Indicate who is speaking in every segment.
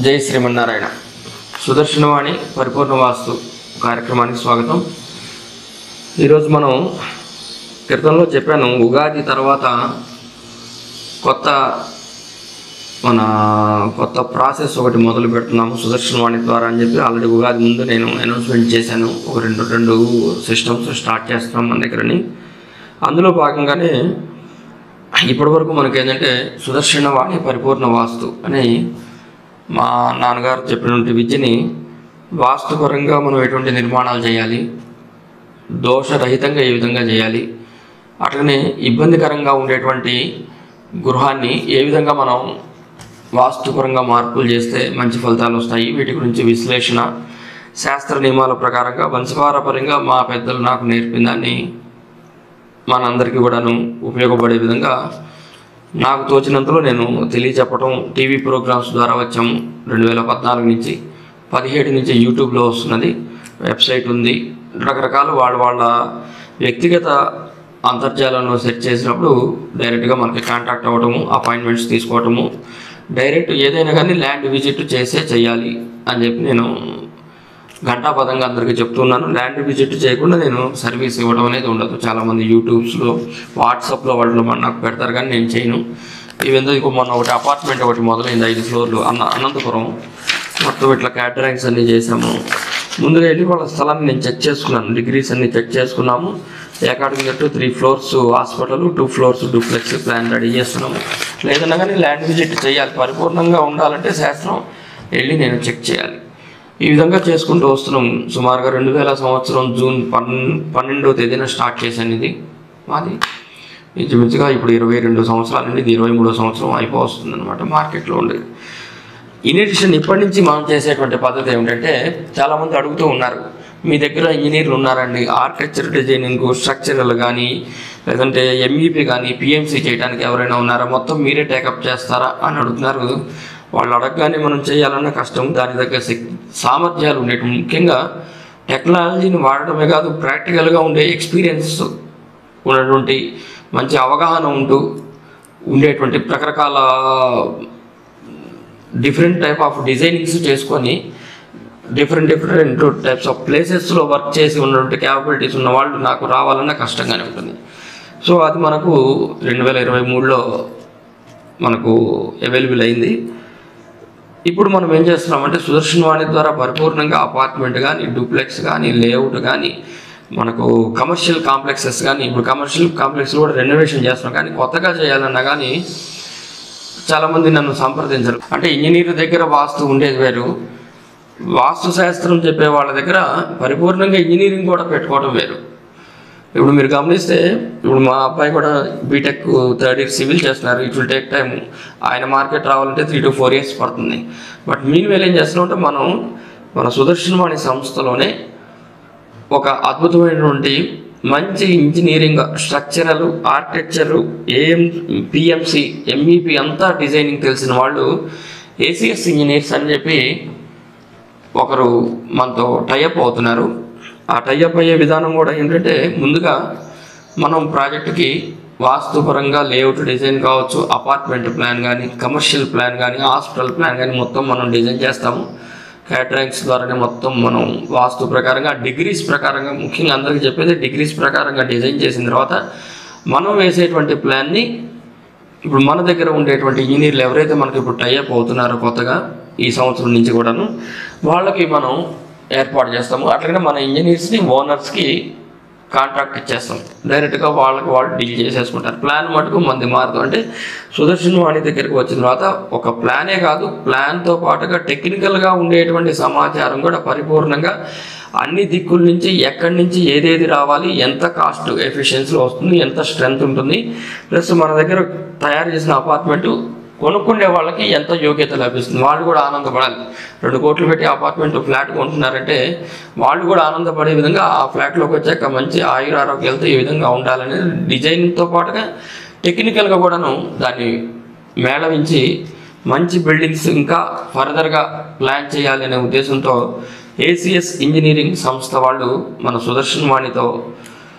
Speaker 1: జై శ్రీమన్నారాయణ సుదర్శనవాణి పరిపూర్ణ వాస్తు కార్యక్రమానికి స్వాగతం ఈరోజు మనం క్రితంలో చెప్పాను ఉగాది తర్వాత కొత్త మన కొత్త ప్రాసెస్ ఒకటి మొదలు పెడుతున్నాము సుదర్శనవాణి ద్వారా అని చెప్పి ఆల్రెడీ ఉగాది ముందు నేను అనౌన్స్మెంట్ చేశాను ఒక రెండు రెండు సిస్టమ్స్ స్టార్ట్ చేస్తున్నాం మన దగ్గరని అందులో భాగంగానే ఇప్పటివరకు మనకి ఏంటంటే సుదర్శన వాణి పరిపూర్ణ వాస్తు అని మా నాన్నగారు చెప్పినటువంటి విద్యని వాస్తుపరంగా మనం ఎటువంటి నిర్మాణాలు చేయాలి దోషరహితంగా ఏ విధంగా చేయాలి అట్లనే ఇబ్బందికరంగా ఉండేటువంటి గృహాన్ని ఏ విధంగా మనం వాస్తుపరంగా మార్పులు చేస్తే మంచి ఫలితాలు వస్తాయి వీటి గురించి విశ్లేషణ శాస్త్ర నియమాల ప్రకారంగా వంశపారపరంగా మా పెద్దలు నాకు నేర్పిన దాన్ని మనందరికీ కూడాను ఉపయోగపడే విధంగా నాకు తోచినంతలో నేను తెలియచెప్పటం టీవీ ప్రోగ్రామ్స్ ద్వారా వచ్చాము రెండు వేల పద్నాలుగు నుంచి పదిహేడు నుంచి యూట్యూబ్లో వస్తున్నది వెబ్సైట్ ఉంది రకరకాల వాళ్ళ వాళ్ళ వ్యక్తిగత అంతర్జాలంలో సెర్చ్ చేసినప్పుడు డైరెక్ట్గా మనకి కాంటాక్ట్ అవ్వటము అపాయింట్మెంట్స్ తీసుకోవటము డైరెక్ట్ ఏదైనా కానీ ల్యాండ్ విజిట్ చేసే చేయాలి అని చెప్పి నేను ఘంటాపదంగా అందరికీ చెప్తున్నాను ల్యాండ్ విజిట్ చేయకుండా నేను సర్వీస్ ఇవ్వడం అనేది ఉండదు చాలామంది యూట్యూబ్స్లో వాట్సాప్లో వాళ్ళు మన నాకు పెడతారు కానీ నేను చేయను ఇవెందుకు ఇంకో మొన్న ఒకటి అపార్ట్మెంట్ ఒకటి మొదలైంది ఐదు ఫ్లోర్లు అన్న అనంతపురం మొత్తం ఇట్లా క్యాటరింగ్స్ అన్నీ చేసాము ముందుగా వెళ్ళి వాళ్ళ స్థలాన్ని నేను చెక్ చేసుకున్నాను డిగ్రీస్ అన్ని చెక్ చేసుకున్నాము according to three floors hospital two floors duplex plan ready చేస్తున్నాము లేదన్నా కానీ ల్యాండ్ విజిట్ చేయాలి పరిపూర్ణంగా ఉండాలంటే శాస్త్రం వెళ్ళి నేను చెక్ చేయాలి ఈ విధంగా చేసుకుంటూ వస్తున్నాం సుమారుగా రెండు వేల సంవత్సరం జూన్ పన్ పన్నెండవ తేదీన స్టార్ట్ చేశాను ఇది మాది ఇంచుమించుగా ఇప్పుడు ఇరవై రెండు సంవత్సరాల నుండి ఇది ఇరవై మూడో సంవత్సరం అయిపోతుంది అనమాట మార్కెట్లో ఉండేది ఇన్ ఎడిషన్ ఇప్పటి నుంచి మనం చేసేటువంటి పద్ధతి ఏమిటంటే చాలామంది అడుగుతూ ఉన్నారు మీ దగ్గర ఇంజనీర్లు ఉన్నారండి ఆర్కిటెక్చర్ డిజైనింగ్ స్ట్రక్చరల్ కానీ లేదంటే ఎంఈపీ కానీ పిఎంసీ చేయడానికి ఎవరైనా ఉన్నారా మొత్తం మీరే టేకప్ చేస్తారా అని అడుగుతున్నారు వాళ్ళు అడగగానే మనం చేయాలన్న కష్టం దాని దగ్గర శక్- సామర్థ్యాలు ఉండేవి ముఖ్యంగా టెక్నాలజీని వాడటమే కాదు ప్రాక్టికల్గా ఉండే ఎక్స్పీరియన్స్ ఉన్నటువంటి మంచి అవగాహన ఉంటూ ఉండేటువంటి రకరకాల డిఫరెంట్ టైప్ ఆఫ్ డిజైనింగ్స్ చేసుకొని డిఫరెంట్ డిఫరెంట్ టైప్స్ ఆఫ్ ప్లేసెస్లో వర్క్ చేసి ఉన్నటువంటి క్యాపబిలిటీస్ ఉన్న వాళ్ళు నాకు రావాలన్న కష్టంగానే ఉంటుంది సో అది మనకు రెండు వేల ఇరవై మూడులో మనకు అవైలబుల్ అయింది ఇప్పుడు మనం ఏం చేస్తున్నామంటే సుదర్శన్ వాణి ద్వారా పరిపూర్ణంగా అపార్ట్మెంట్ కానీ డూప్లెక్స్ కానీ లేఅవుట్ కానీ మనకు కమర్షియల్ కాంప్లెక్సెస్ కానీ ఇప్పుడు కమర్షియల్ కాంప్లెక్స్ కూడా రెనోవేషన్ చేస్తున్నాం కానీ కొత్తగా చేయాలన్నా కానీ చాలామంది నన్ను సంప్రదించరు అంటే ఇంజనీర్ దగ్గర వాస్తు ఉండేది వేరు వాస్తు శాస్త్రం చెప్పే వాళ్ళ దగ్గర పరిపూర్ణంగా ఇంజనీరింగ్ కూడా పెట్టుకోవడం వేరు ఇప్పుడు మీరు గమనిస్తే ఇప్పుడు మా అబ్బాయి కూడా బీటెక్ థర్డ్ ఇయర్ సివిల్ చేస్తున్నారు ఇట్ విల్ టేక్ టైం ఆయన మార్కెట్ రావాలంటే త్రీ టు ఫోర్ ఇయర్స్ పడుతుంది బట్ మీన్ వేలు ఏం చేస్తున్నామంటే మనం మన సుదర్శనవాణి సంస్థలోనే ఒక అద్భుతమైనటువంటి మంచి engineering structural architecture AM PMC MEP అంతా డిజైనింగ్ తెలిసిన వాళ్ళు ఏసీఎస్ ఇంజనీర్స్ అని చెప్పి ఒకరు మనతో టైఅప్ అవుతున్నారు ఆ టైఅప్ అయ్యే విధానం కూడా ఏంటంటే ముందుగా మనం ప్రాజెక్టుకి వాస్తుపరంగా లేఅవుట్ డిజైన్ కావచ్చు అపార్ట్మెంట్ ప్లాన్ కానీ కమర్షియల్ ప్లాన్ కానీ హాస్పిటల్ ప్లాన్ కానీ మొత్తం మనం డిజైన్ చేస్తాము క్యాటరింగ్స్ ద్వారానే మొత్తం మనం వాస్తు ప్రకారంగా డిగ్రీస్ ప్రకారంగా ముఖ్యంగా అందరికీ చెప్పేది డిగ్రీస్ ప్రకారంగా డిజైన్ చేసిన తర్వాత మనం వేసేటువంటి ప్లాన్ని ఇప్పుడు మన దగ్గర ఉండేటువంటి ఇంజనీర్లు ఎవరైతే మనకి ఇప్పుడు టైఅప్ అవుతున్నారో కొత్తగా ఈ సంవత్సరం నుంచి కూడాను వాళ్ళకి మనం ఏర్పాటు చేస్తాము అట్లనే మన ఇంజనీర్స్ని ఓనర్స్కి కాంట్రాక్ట్ ఇచ్చేస్తాం డైరెక్ట్గా వాళ్ళకి వాళ్ళు డీల్ చేసేసుకుంటారు ప్లాన్ మటుకు మంది మారదు అంటే సుదర్శన్ వాణి దగ్గరికి వచ్చిన తర్వాత ఒక ప్లానే కాదు ప్లాన్తో పాటుగా టెక్నికల్గా ఉండేటువంటి సమాచారం కూడా పరిపూర్ణంగా అన్ని దిక్కుల నుంచి ఎక్కడి నుంచి ఏదేది రావాలి ఎంత కాస్ట్ ఎఫిషియన్సీలో వస్తుంది ఎంత స్ట్రెంగ్త్ ఉంటుంది ప్లస్ మన దగ్గర తయారు చేసిన అపార్ట్మెంట్ కొనుక్కునే వాళ్ళకి ఎంత యోగ్యత లభిస్తుంది వాళ్ళు కూడా ఆనందపడాలి రెండు కోట్లు పెట్టి అపార్ట్మెంట్ ఫ్లాట్ కొంటున్నారంటే వాళ్ళు కూడా ఆనందపడే విధంగా ఆ ఫ్లాట్లోకి వచ్చాక మంచి ఆయుర ఆరోగ్యాలతో ఈ విధంగా ఉండాలనే డిజైన్తో పాటుగా టెక్నికల్గా కూడాను దాన్ని మేళవించి మంచి బిల్డింగ్స్ ఇంకా ఫర్దర్గా ప్లాన్ చేయాలనే ఉద్దేశంతో ఏసిఎస్ ఇంజనీరింగ్ సంస్థ వాళ్ళు మన సుదర్శన్ వాణితో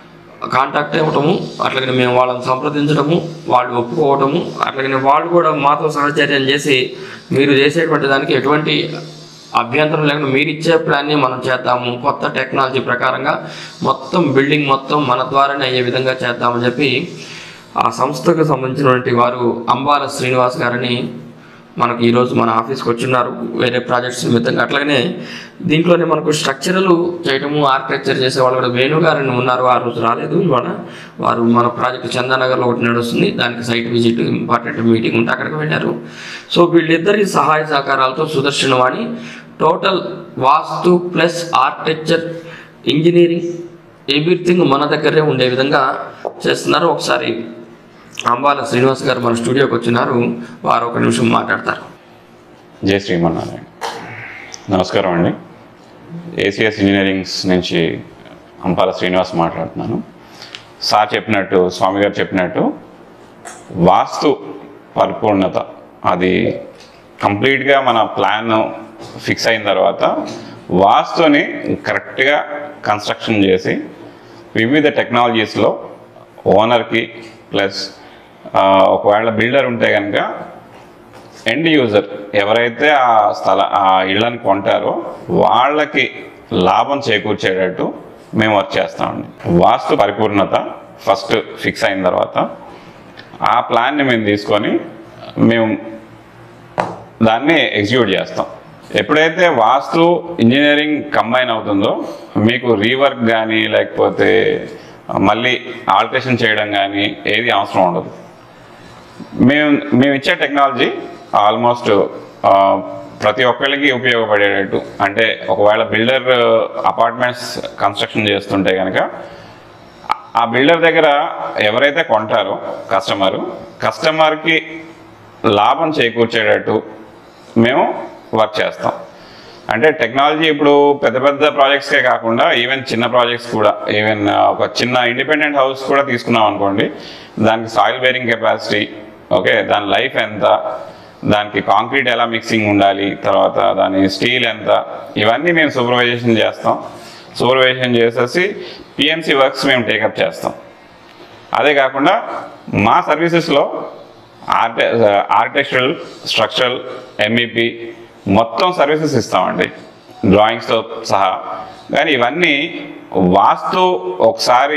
Speaker 1: కాంటాక్ట్ అవ్వటము అట్లాగనే మేము వాళ్ళని సంప్రదించడము వాళ్ళు ఒప్పుకోవటము అట్లాగనే వాళ్ళు కూడా మాతో సహచర్యం చేసి మీరు చేసేటువంటి దానికి ఎటువంటి అభ్యంతరం లేకుండా మీరు ఇచ్చే ప్లాన్ని మనం చేద్దాము కొత్త టెక్నాలజీ ప్రకారంగా మొత్తం బిల్డింగ్ మొత్తం మన ద్వారానే అయ్యే విధంగా చేద్దామని చెప్పి ఆ సంస్థకు సంబంధించినటువంటి వారు అంబాల శ్రీనివాస్ గారని మనకు ఈరోజు మన ఆఫీస్కి వచ్చిన్నారు వేరే ప్రాజెక్ట్స్ నిమిత్తంగా అట్లాగనే దీంట్లోనే మనకు స్ట్రక్చరల్ చేయటము ఆర్కిటెక్చర్ చేసే వాళ్ళు కూడా వేణు గారని ఉన్నారు ఆ రోజు రాలేదు ఇవాళ వారు మన ప్రాజెక్ట్ చందానగర్లో ఒకటి నడుస్తుంది దానికి సైట్ విజిట్ ఇంపార్టెంట్ మీటింగ్ ఉంటే అక్కడికి వెళ్ళారు సో వీళ్ళిద్దరి సహాయ సహకారాలతో Sudarshana Vani total vastu plus architecture engineering everything మన దగ్గరే ఉండే విధంగా చేస్తున్నారు ఒకసారి అంబాల శ్రీనివాస్ గారు మన స్టూడియోకి వచ్చినారు వారు ఒక నిమిషం మాట్లాడతారు
Speaker 2: జై శ్రీమన్నారాయణ నమస్కారం అండి ఏసీఎస్ ఇంజనీరింగ్స్ నుంచి అంపాల శ్రీనివాస్ మాట్లాడుతున్నాను సార్ చెప్పినట్టు స్వామి గారు చెప్పినట్టు వాస్తు పరిపూర్ణత అది కంప్లీట్గా మన ప్లాన్ ఫిక్స్ అయిన తర్వాత వాస్తుని కరెక్ట్గా కన్స్ట్రక్షన్ చేసి వివిధ టెక్నాలజీస్లో ఓనర్కి ప్లస్ ఒకవేళ బిల్డర్ ఉంటే కనుక ఎండ్ యూజర్ ఎవరైతే ఆ స్థల ఆ ఇళ్ళని కొంటారో వాళ్ళకి లాభం చేకూర్చేటట్టు మేము వర్క్ చేస్తామండి వాస్తు పరిపూర్ణత ఫస్ట్ ఫిక్స్ అయిన తర్వాత ఆ ప్లాన్ని మేము తీసుకొని మేము దాన్ని ఎగ్జిక్యూట్ చేస్తాం ఎప్పుడైతే వాస్తు ఇంజనీరింగ్ కంబైన్ అవుతుందో మీకు రీవర్క్ కానీ లేకపోతే మళ్ళీ ఆల్టరేషన్ చేయడం కానీ ఏది అవసరం ఉండదు మేము మేము ఇచ్చే టెక్నాలజీ ఆల్మోస్ట్ ప్రతి ఒక్కరికి ఉపయోగపడేటట్టు అంటే ఒకవేళ బిల్డర్ అపార్ట్మెంట్స్ కన్స్ట్రక్షన్ చేస్తుంటే కనుక ఆ బిల్డర్ దగ్గర ఎవరైతే కొంటారో కస్టమరు కస్టమర్కి లాభం చేకూర్చేటట్టు మేము వర్క్ చేస్తాం అంటే టెక్నాలజీ ఇప్పుడు పెద్ద పెద్ద ప్రాజెక్ట్స్కే కాకుండా ఈవెన్ చిన్న ప్రాజెక్ట్స్ కూడా ఈవెన్ ఒక చిన్న ఇండిపెండెంట్ హౌస్ కూడా తీసుకున్నాం అనుకోండి దానికి సాయిల్ బేరింగ్ కెపాసిటీ ఓకే దాని లైఫ్ ఎంత దానికి కాంక్రీట్ ఎలా మిక్సింగ్ ఉండాలి తర్వాత దాని స్టీల్ ఎంత ఇవన్నీ మేము సూపర్వైజేషన్ చేస్తాం సూపర్వైజేషన్ చేసేసి పిఎంసి వర్క్స్ మేము టేకప్ చేస్తాం అదే కాకుండా మా సర్వీసెస్లో ఆర్టే ఆర్కిటెక్చరల్ స్ట్రక్చరల్ ఎంఈపి మొత్తం సర్వీసెస్ ఇస్తామండి డ్రాయింగ్స్తో సహా కానీ ఇవన్నీ వాస్తు ఒకసారి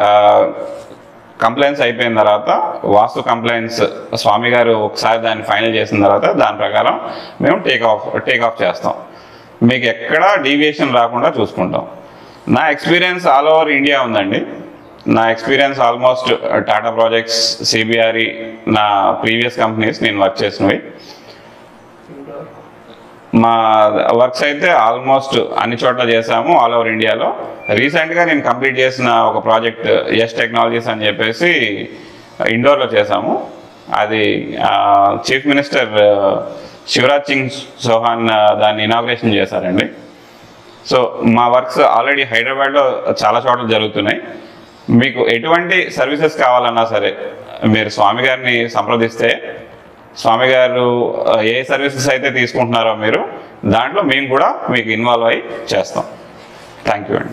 Speaker 2: కంప్లైంట్స్ అయిపోయిన తర్వాత వాస్తు కంప్లైంట్స్ స్వామి గారు ఒకసారి దాన్ని ఫైనల్ చేసిన తర్వాత దాని ప్రకారం మేము టేక్ ఆఫ్ టేక్ ఆఫ్ చేస్తాం మీకు ఎక్కడా డీవియేషన్ రాకుండా చూసుకుంటాం నా ఎక్స్పీరియన్స్ ఆల్ ఓవర్ ఇండియా ఉందండి నా experience almost Tata projects CBRE నా ప్రీవియస్ కంపెనీస్ నేను వర్క్ చేసినవి మా వర్క్స్ అయితే ఆల్మోస్ట్ అన్ని చోట్ల చేసాము ఆల్ ఓవర్ ఇండియాలో రీసెంట్గా నేను కంప్లీట్ చేసిన ఒక ప్రాజెక్ట్ ఎస్ టెక్నాలజీస్ అని చెప్పేసి ఇండోర్లో చేసాము అది చీఫ్ మినిస్టర్ శివరాజ్ సింగ్ చౌహాన్ దాన్ని ఇనాగ్రేషన్ చేశారండి సో మా వర్క్స్ ఆల్రెడీ హైదరాబాద్లో చాలా చోట్ల జరుగుతున్నాయి మీకు ఎటువంటి సర్వీసెస్ కావాలన్నా సరే మీరు స్వామి గారిని సంప్రదిస్తే స్వామి గారు ఆ, ఏ సర్వీసెస్ అయితే తీసుకుంటున్నారో మీరు దాంట్లో మేము కూడా మీకు ఇన్వాల్వ్ అయ్యి చేస్తాం థ్యాంక్ యూ అండి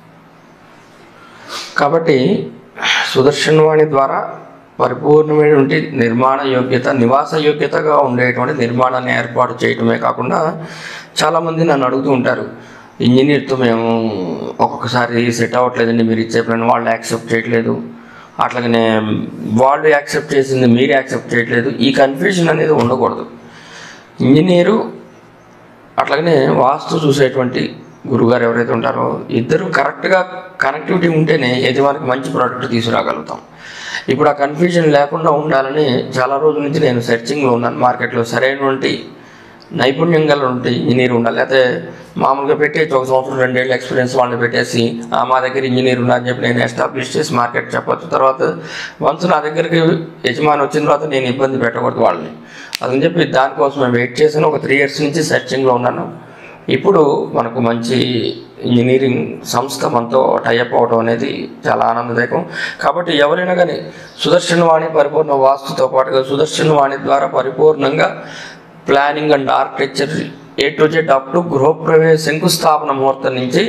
Speaker 1: కాబట్టి సుదర్శన్ వాణి ద్వారా పరిపూర్ణమైనటువంటి నిర్మాణ యోగ్యత నివాస యోగ్యతగా ఉండేటువంటి నిర్మాణాన్ని ఏర్పాటు చేయటమే కాకుండా చాలామంది నన్ను అడుగుతూ ఉంటారు ఇంజనీర్తో మేము ఒక్కొక్కసారి సెట్ అవ్వట్లేదండి మీరు ఇచ్చే ప్లాన్ వాళ్ళు యాక్సెప్ట్ చేయట్లేదు అట్లాగనే వాళ్ళు యాక్సెప్ట్ చేసింది మీరు యాక్సెప్ట్ చేయట్లేదు ఈ కన్ఫ్యూజన్ అనేది ఉండకూడదు ఇంజనీరు అట్లాగనే వాస్తు చూసేటువంటి గురుగారు ఎవరైతే ఉంటారో ఇద్దరు కరెక్ట్గా కనెక్టివిటీ ఉంటేనే యజమానికి మంచి ప్రోడక్ట్ తీసుకురాగలుగుతాం ఇప్పుడు ఆ కన్ఫ్యూజన్ లేకుండా ఉండాలని చాలా రోజుల నుంచి నేను సెర్చింగ్లో ఉన్నాను మార్కెట్లో సరైనటువంటి నైపుణ్యం గల ఉంటే ఇంజనీర్ ఉండాలి అయితే మామూలుగా పెట్టేసి ఒక సంవత్సరం రెండేళ్ళు ఎక్స్పీరియన్స్ వాళ్ళని పెట్టేసి "ఆ, మా దగ్గర ఇంజనీర్ ఉన్నారని చెప్పి నేను ఎస్టాబ్లిష్ చేసి మార్కెట్ చెప్పొచ్చు తర్వాత వన్స్ నా దగ్గరికి యజమాని వచ్చిన తర్వాత నేను ఇబ్బంది పెట్టకూడదు వాళ్ళని అదని చెప్పి దానికోసం మేము వెయిట్ చేశాను ఒక త్రీ ఇయర్స్ నుంచి సెర్చింగ్లో ఉన్నాను ఇప్పుడు మనకు మంచి ఇంజనీరింగ్ సంస్థ మనతో టైఅప్ అవడం అనేది చాలా ఆనందదాయకం కాబట్టి ఎవరైనా కానీ సుదర్శన వాణి పరిపూర్ణ వాస్తుతో పాటుగా సుదర్శన వాణి ద్వారా పరిపూర్ణంగా planning and architecture A to Z up to గృహప్రవేశ శంకుస్థాపన ముహూర్తం నుంచి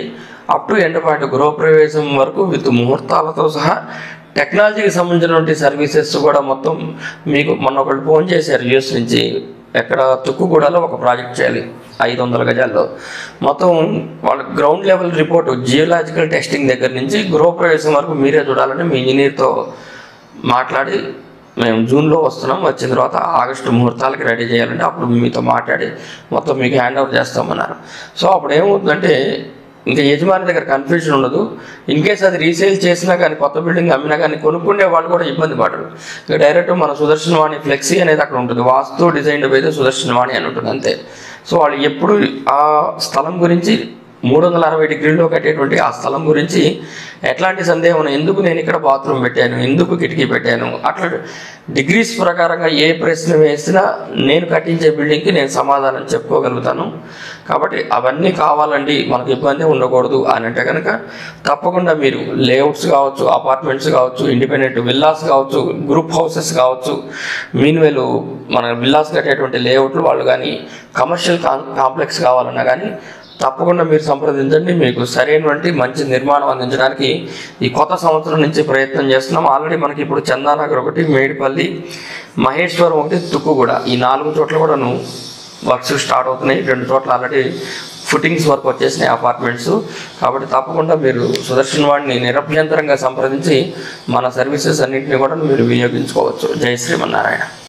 Speaker 1: అప్ టు ఎండ్ పాయింట్ గృహప్రవేశం వరకు విత్ ముహూర్తాలతో సహా టెక్నాలజీకి సంబంధించినటువంటి సర్వీసెస్ కూడా మొత్తం మీకు మొన్న ఒకళ్ళు ఫోన్ చేశారు యూఎస్ నుంచి ఎక్కడ తుక్కుగూడలో ఒక ప్రాజెక్ట్ చేయాలి ఐదు వందల గజాల్లో మొత్తం వాళ్ళ ground level report geological testing దగ్గర నుంచి గృహప్రవేశం వరకు మీరే చూడాలని మీ ఇంజనీర్తో మాట్లాడి మేము జూన్లో వస్తున్నాం వచ్చిన తర్వాత ఆగస్టు ముహూర్తాలకి రెడీ చేయాలంటే అప్పుడు మీతో మాట్లాడి మొత్తం మీకు హ్యాండ్ ఓవర్ చేస్తామన్నారు సో అప్పుడు ఏమవుతుందంటే ఇంకా యజమాని దగ్గర కన్ఫ్యూజన్ ఉండదు ఇన్ కేస్ అది రీసేల్ చేసినా కానీ కొత్త బిల్డింగ్ అమ్మినా కానీ కొనుక్కునే వాళ్ళు కూడా ఇబ్బంది పడరు ఇక డైరెక్ట్ మన సుదర్శన వాణి ఫ్లెక్సీ అనేది అక్కడ ఉంటుంది వాస్తు డిజైన్ అయితే సుదర్శన వాణి అని ఉంటుంది అంతే సో వాళ్ళు ఎప్పుడు ఆ స్థలం గురించి మూడు వందల అరవై డిగ్రీల్లో కట్టేటువంటి ఆ స్థలం గురించి ఎట్లాంటి సందేహం ఉన్నా, ఎందుకు నేను ఇక్కడ బాత్రూమ్ పెట్టాను ఎందుకు కిటికీ పెట్టాను అట్లా డిగ్రీస్ ప్రకారంగా ఏ ప్రశ్న వేసినా నేను కట్టించే బిల్డింగ్కి నేను సమాధానం చెప్పుకోగలుగుతాను కాబట్టి అవన్నీ కావాలండి మనకు ఇబ్బంది ఉండకూడదు అని అంటే కనుక తప్పకుండా మీరు లేఅవుట్స్ కావచ్చు అపార్ట్మెంట్స్ కావచ్చు ఇండిపెండెంట్ విల్లాస్ కావచ్చు గ్రూప్ హౌసెస్ కావచ్చు మీన్వేలు మన విల్లాస్ కట్టేటువంటి లేఅవుట్లు వాళ్ళు కానీ కమర్షియల్ కాంప్లెక్స్ కావాలన్నా కానీ తప్పకుండా మీరు సంప్రదించండి మీకు సరైనటువంటి మంచి నిర్మాణం అందించడానికి ఈ కొత్త సంవత్సరం నుంచి ప్రయత్నం చేస్తున్నాం ఆల్రెడీ మనకి ఇప్పుడు చందానగర్ ఒకటి మేడిపల్లి మహేశ్వరం ఒకటి తుక్కుగూడ ఈ నాలుగు చోట్ల కూడాను వర్క్స్ స్టార్ట్ అవుతున్నాయి రెండు చోట్ల ఆల్రెడీ ఫుటింగ్స్ వర్క్ వచ్చేసినాయి అపార్ట్మెంట్స్ కాబట్టి తప్పకుండా మీరు సుదర్శన్ వాడిని నిరభ్యంతరంగా సంప్రదించి మన సర్వీసెస్ అన్నింటినీ కూడా మీరు వినియోగించుకోవచ్చు జై శ్రీమన్నారాయణ